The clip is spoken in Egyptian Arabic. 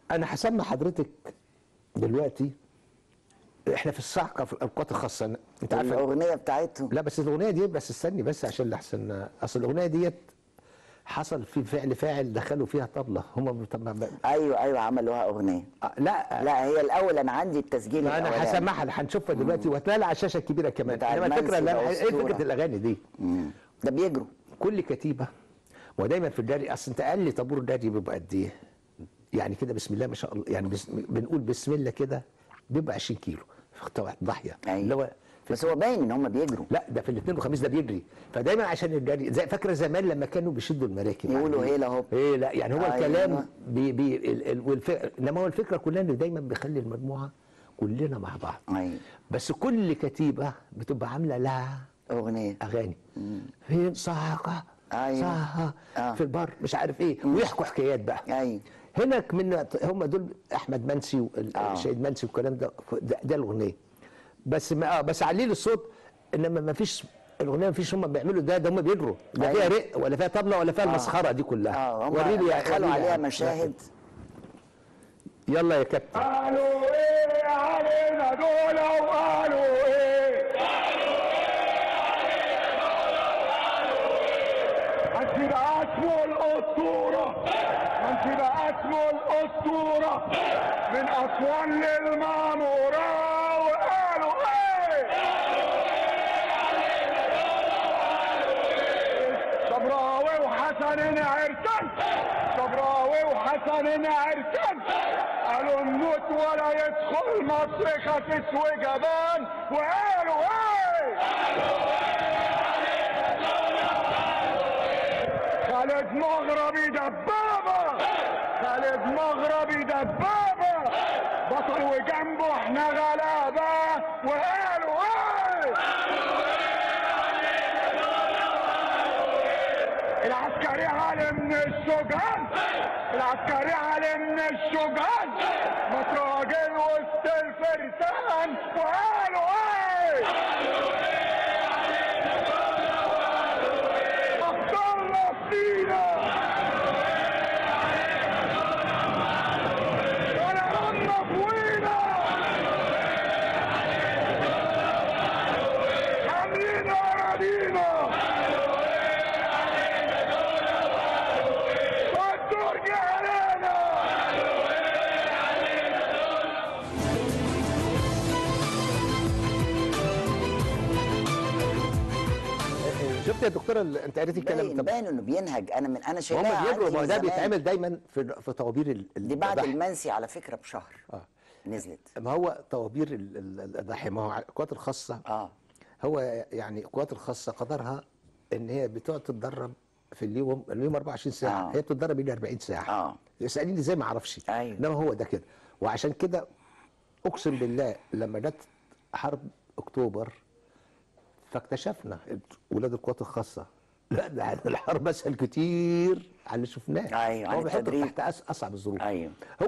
انا هسمي حضرتك دلوقتي احنا في الصعقه في القوات الخاصه انت عارف الاغنيه بتاعتهم لا بس الاغنيه دي بس استني بس عشان لحسن اصل الاغنيه ديت حصل في فعل فاعل دخلوا فيها طبله هم طب ما- ايوه ايوه عملوها اغنيه آه، لا لا هي الاول انا عندي التسجيل انا الأولاني. هسمعها هنشوفها دلوقتي وهتلاقي على الشاشه الكبيره كمان بتاع انما الفكره المنسي لا ده ايه أسطورة. فكره الاغاني دي مم. ده بيجروا كل كتيبه ودايما في الداري اصل انت اقل طابور داري بيبقى قد ايه؟ يعني كده بسم الله ما شاء الله يعني بس بنقول بسم الله كده بيبقى 20 كيلو في قطاع ضاحيه أيوة. اللي هو بس هو باين ان هم بيجروا لا ده في الاثنين والخميس ده بيجري فدايما عشان الجري زي فاكره زمان لما كانوا بيشدوا المراكب يقولوا عارفين؟ هيلا هوب. ايه لا يعني هو أيوة. الكلام بي بي ال ال والف... انما هو الفكره كلها ان دايما بيخلي المجموعه كلنا مع بعض ايوه بس كل كتيبه بتبقى عامله لها اغنيه اغاني فين صعقه أيوة. صعقه آه. في البر مش عارف ايه ويحكوا حكايات بقى ايوه هناك من هم دول احمد منسي آه. والشهيد منسي والكلام ده ده, ده الاغنيه بس ما آه بس عليل الصوت انما ما فيش الاغنيه ما فيش هم بيعملوا ده ده هم بيجروا لا أيوة. فيها رق ولا فيها طبله ولا فيها المسخره دي كلها اه هم وريني يا- دخلوا وريني عليها يا- مشاهد يلا يا كابتن قالوا ايه علينا دول وقالوا ايه انت بقى اسمه الاسطوره انت بقى اسمه الاسطوره من اسوان للمعموره وقالوا ايه صبراوي وحسن عرسان صبراوي وحسن عرسان قالوا نموت ولا يدخل مصر خسيس وجبان وقالوا ايه خالد مغربي دبابة خالد مغربي دبابة بطل وجنبه احنا غلابة وقالوا ايه العسكري عالم من الشجعان العسكري عالم من الشجعان متراجل وسط الفرسان وقالوا ايه اخترنا فينا ولا رنا فوينا حاملين اراضينا والدرج علينا شفت يا دكتوره ال- انت قريتي الكلام باين طب باين انه بينهج انا من انا هم شايفها بيجروا عندي ما هو من ده زمان. بيتعمل دايما في في طوابير ال- دي بعد الضحى. المنسي على فكره بشهر اه نزلت ما هو طوابير ال- ال- الضحيه ما هو القوات الخاصه اه هو يعني القوات الخاصه قدرها ان هي بتقعد تتدرب في اليوم اليوم 24 ساعه آه. هي بتتدرب يجي 40 ساعه آه. يسالني ازاي ما اعرفش أيوة. انما هو ده كده وعشان كده اقسم بالله لما جت حرب اكتوبر فاكتشفنا ولاد القوات الخاصه لا ده الحرب اسهل كتير على اللي شفناه أيوة، عن هو بيحطك التدريب. تحت أس- اصعب الظروف أيوة. هو